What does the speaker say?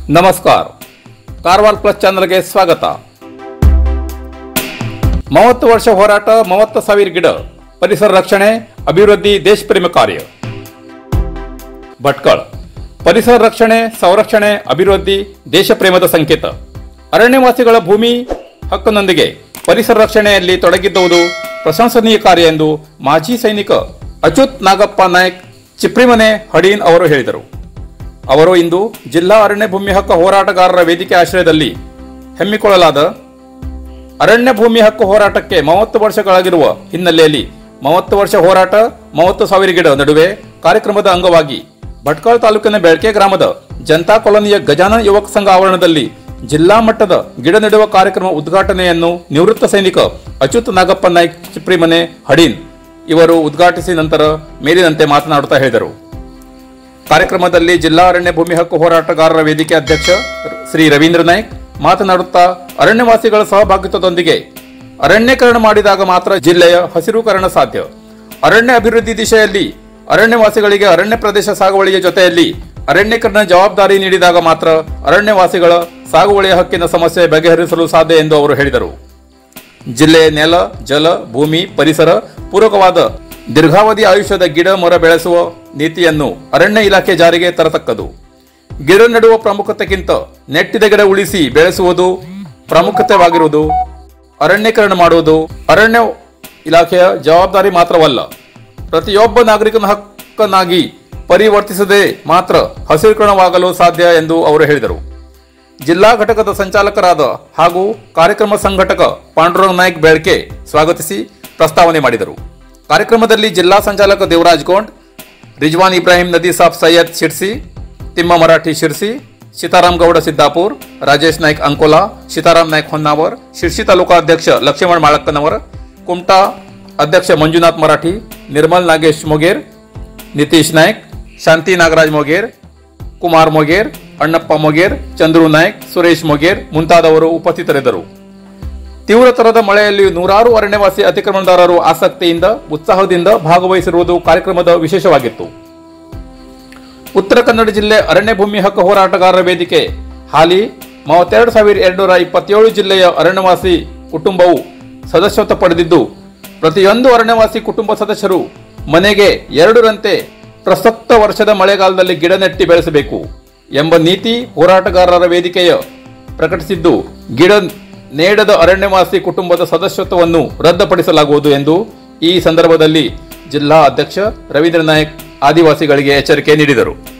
ನಮಸ್ಕಾರ ಕಾರ್ವಾಲ್ ಪ್ಲಸ್ ಚಾನಲ್ಗೆ ಸ್ವಾಗತ ಮೂವತ್ತು ವರ್ಷ ಹೋರಾಟ ಮೂವತ್ತು ಸಾವಿರ ಗಿಡ ಪರಿಸರ ರಕ್ಷಣೆ ಅಭಿವೃದ್ಧಿ ದೇಶಪ್ರೇಮ ಕಾರ್ಯ ಭಟ್ಕಳ ಪರಿಸರ ರಕ್ಷಣೆ ಸಂರಕ್ಷಣೆ ಅಭಿವೃದ್ಧಿ ದೇಶಪ್ರೇಮದ ಸಂಕೇತ ಅರಣ್ಯವಾಸಿಗಳ ಭೂಮಿ ಹಕ್ಕಿನೊಂದಿಗೆ ಪರಿಸರ ರಕ್ಷಣೆಯಲ್ಲಿ ತೊಡಗಿದ್ದುವುದು ಪ್ರಶಂಸನೀಯ ಕಾರ್ಯ ಎಂದು ಮಾಜಿ ಸೈನಿಕ ಅಚ್ಯುತ್ ನಾಗಪ್ಪ ನಾಯ್ಕ್ ಚಿಪ್ರಿಮನೆ ಹಡೀನ್ ಅವರು ಹೇಳಿದರು ಅವರು ಇಂದು ಜಿಲ್ಲಾ ಅರಣ್ಯ ಭೂಮಿ ಹಕ್ಕು ಹೋರಾಟಗಾರರ ವೇದಿಕೆ ಆಶ್ರಯದಲ್ಲಿ ಹಮ್ಮಿಕೊಳ್ಳಲಾದ ಅರಣ್ಯ ಭೂಮಿ ಹಕ್ಕು ಹೋರಾಟಕ್ಕೆ ಮೂವತ್ತು ವರ್ಷಗಳಾಗಿರುವ ಹಿನ್ನೆಲೆಯಲ್ಲಿ ಮೂವತ್ತು ವರ್ಷ ಹೋರಾಟ ಮೂವತ್ತು ಸಾವಿರ ಗಿಡ ನಡುವೆ ಕಾರ್ಯಕ್ರಮದ ಅಂಗವಾಗಿ ಭಟ್ಕಳ ತಾಲೂಕಿನ ಬೆಳಕೆ ಗ್ರಾಮದ ಜನತಾ ಕಾಲೋನಿಯ ಗಜಾನನ ಯುವಕ ಸಂಘ ಆವರಣದಲ್ಲಿ ಜಿಲ್ಲಾ ಮಟ್ಟದ ಗಿಡ ನೆಡುವ ಕಾರ್ಯಕ್ರಮ ಉದ್ಘಾಟನೆಯನ್ನು ನಿವೃತ್ತ ಸೈನಿಕ ಅಚ್ಯುತ್ ನಾಗಪ್ಪ ನಾಯ್ಕ್ ಚಿಪ್ರಿಮನೆ ಹಡೀನ್ ಇವರು ಉದ್ಘಾಟಿಸಿ ನಂತರ ಮೇಲಿನಂತೆ ಮಾತನಾಡುತ್ತಾ ಹೇಳಿದರು ಕಾರ್ಯಕ್ರಮದಲ್ಲಿ ಜಿಲ್ಲಾ ಅರಣ್ಯ ಭೂಮಿ ಹಕ್ಕು ಹೋರಾಟಗಾರರ ವೇದಿಕೆ ಅಧ್ಯಕ್ಷ ಶ್ರೀ ರವೀಂದ್ರ ನಾಯ್ಕ್ ಮಾತನಾಡುತ್ತಾ ಅರಣ್ಯವಾಸಿಗಳ ಸಹಭಾಗಿತ್ವದೊಂದಿಗೆ ಅರಣ್ಯೀಕರಣ ಮಾಡಿದಾಗ ಮಾತ್ರ ಜಿಲ್ಲೆಯ ಹಸಿರುಕರಣ ಸಾಧ್ಯ ಅರಣ್ಯ ಅಭಿವೃದ್ಧಿ ದಿಶೆಯಲ್ಲಿ ಅರಣ್ಯವಾಸಿಗಳಿಗೆ ಅರಣ್ಯ ಪ್ರದೇಶ ಸಾಗುವಳಿಯ ಜೊತೆಯಲ್ಲಿ ಅರಣ್ಯೀಕರಣ ಜವಾಬ್ದಾರಿ ನೀಡಿದಾಗ ಮಾತ್ರ ಅರಣ್ಯವಾಸಿಗಳ ಸಾಗುವಳಿಯ ಹಕ್ಕಿನ ಸಮಸ್ಯೆ ಬಗೆಹರಿಸಲು ಸಾಧ್ಯ ಎಂದು ಅವರು ಹೇಳಿದರು ಜಿಲ್ಲೆಯ ನೆಲ ಜಲ ಭೂಮಿ ಪರಿಸರ ಪೂರಕವಾದ ದೀರ್ಘಾವಧಿ ಆಯುಷ್ಯದ ಗಿಡ ಮರ ಬೆಳೆಸುವ ನೀತಿಯನ್ನು ಅರಣ್ಯ ಇಲಾಖೆ ಜಾರಿಗೆ ತರತಕ್ಕದು ಗಿಡ ನೆಡುವ ಪ್ರಾಮುಖ್ಯತೆಗಿಂತ ನೆಟ್ಟಿದ ಗಿಡ ಉಳಿಸಿ ಬೆಳೆಸುವುದು ಪ್ರಾಮುಖ್ಯತೆವಾಗಿರುವುದು ಅರಣ್ಯೀಕರಣ ಮಾಡುವುದು ಅರಣ್ಯ ಇಲಾಖೆಯ ಜವಾಬ್ದಾರಿ ಮಾತ್ರವಲ್ಲ ಪ್ರತಿಯೊಬ್ಬ ನಾಗರಿಕನ ಹಕ್ಕನ್ನಾಗಿ ಪರಿವರ್ತಿಸದೆ ಮಾತ್ರ ಹಸಿರುಕರಣವಾಗಲು ಸಾಧ್ಯ ಎಂದು ಅವರು ಹೇಳಿದರು ಜಿಲ್ಲಾ ಘಟಕದ ಸಂಚಾಲಕರಾದ ಹಾಗೂ ಕಾರ್ಯಕ್ರಮ ಸಂಘಟಕ ಪಾಂಡುರಂಗ್ ನಾಯ್ಕ್ ಬೆಳ್ಕೆ ಸ್ವಾಗತಿಸಿ ಪ್ರಸ್ತಾವನೆ ಮಾಡಿದರು ಕಾರ್ಯಕ್ರಮದಲ್ಲಿ ಜಿಲ್ಲಾ ಸಂಚಾಲಕ ದೇವರಾಜ್ ಗೋಂಡ್ ರಿಜ್ವಾನ್ ಇಬ್ರಾಹಿಂ ನದಿ ಸಾಬ್ ಸೈಯದ್ ಶಿರ್ಸಿ ತಿಮ್ಮ ಮರಾಠಿ ಶಿರ್ಸಿ ಸೀತಾರಾಮ್ ಗೌಡ ಸಿದ್ದಾಪುರ್ ರಾಜೇಶ್ ನಾಯ್ಕ್ ಅಂಕೋಲಾ ಸೀತಾರಾಮ್ ನಾಯ್ಕ್ ಹೊನ್ನಾವರ್ ಶಿರ್ಸಿ ತಾಲೂಕಾ ಅಧ್ಯಕ್ಷ ಲಕ್ಷ್ಮಣ್ ಮಾಳಕ್ಕನವರ್ ಕುಮಟಾ ಅಧ್ಯಕ್ಷ ಮಂಜುನಾಥ್ ಮರಾಠಿ ನಿರ್ಮಲ್ ನಾಗೇಶ್ ಮೊಗೇರ್ ನಿತೀಶ್ ನಾಯ್ಕ್ ಶಾಂತಿ ನಾಗರಾಜ್ ಮೊಗೇರ್ ಕುಮಾರ್ ಮೊಗೇರ್ ಅಣ್ಣಪ್ಪ ಮೊಗೇರ್ ಚಂದ್ರು ನಾಯ್ಕ್ ಸುರೇಶ್ ಮೊಗೇರ್ ಮುಂತಾದವರು ಉಪಸ್ಥಿತರಿದ್ದರು ತೀವ್ರತರದ ಮಳೆಯಲ್ಲಿ ನೂರಾರು ಅರಣ್ಯವಾಸಿ ಅತಿಕ್ರಮಣದಾರರು ಆಸಕ್ತಿಯಿಂದ ಉತ್ಸಾಹದಿಂದ ಭಾಗವಹಿಸಿರುವುದು ಕಾರ್ಯಕ್ರಮದ ವಿಶೇಷವಾಗಿತ್ತು ಉತ್ತರ ಕನ್ನಡ ಜಿಲ್ಲೆ ಅರಣ್ಯ ಭೂಮಿ ಹಕ್ಕು ಹೋರಾಟಗಾರರ ವೇದಿಕೆ ಹಾಲಿ ಮೂವತ್ತೆರಡು ಸಾವಿರ ಎರಡುನೂರ ಇಪ್ಪತ್ತೇಳು ಜಿಲ್ಲೆಯ ಅರಣ್ಯವಾಸಿ ಕುಟುಂಬವು ಸದಸ್ಯತ್ವ ಪಡೆದಿದ್ದು ಪ್ರತಿಯೊಂದು ಅರಣ್ಯವಾಸಿ ಕುಟುಂಬ ಸದಸ್ಯರು ಮನೆಗೆ ಎರಡರಂತೆ ಪ್ರಸಕ್ತ ವರ್ಷದ ಮಳೆಗಾಲದಲ್ಲಿ ಗಿಡ ನೆಟ್ಟಿ ಬೆಳೆಸಬೇಕು ಎಂಬ ನೀತಿ ಹೋರಾಟಗಾರರ ವೇದಿಕೆಯ ಪ್ರಕಟಿಸಿದ್ದು ಗಿಡ ನೇಡದ ಅರಣ್ಯವಾಸಿ ಕುಟುಂಬದ ಸದಸ್ಯತ್ವವನ್ನು ರದ್ದುಪಡಿಸಲಾಗುವುದು ಎಂದು ಈ ಸಂದರ್ಭದಲ್ಲಿ ಜಿಲ್ಲಾ ಅಧ್ಯಕ್ಷ ರವೀಂದ್ರ ನಾಯಕ್ ಆದಿವಾಸಿಗಳಿಗೆ ಎಚ್ಚರಿಕೆ ನೀಡಿದರು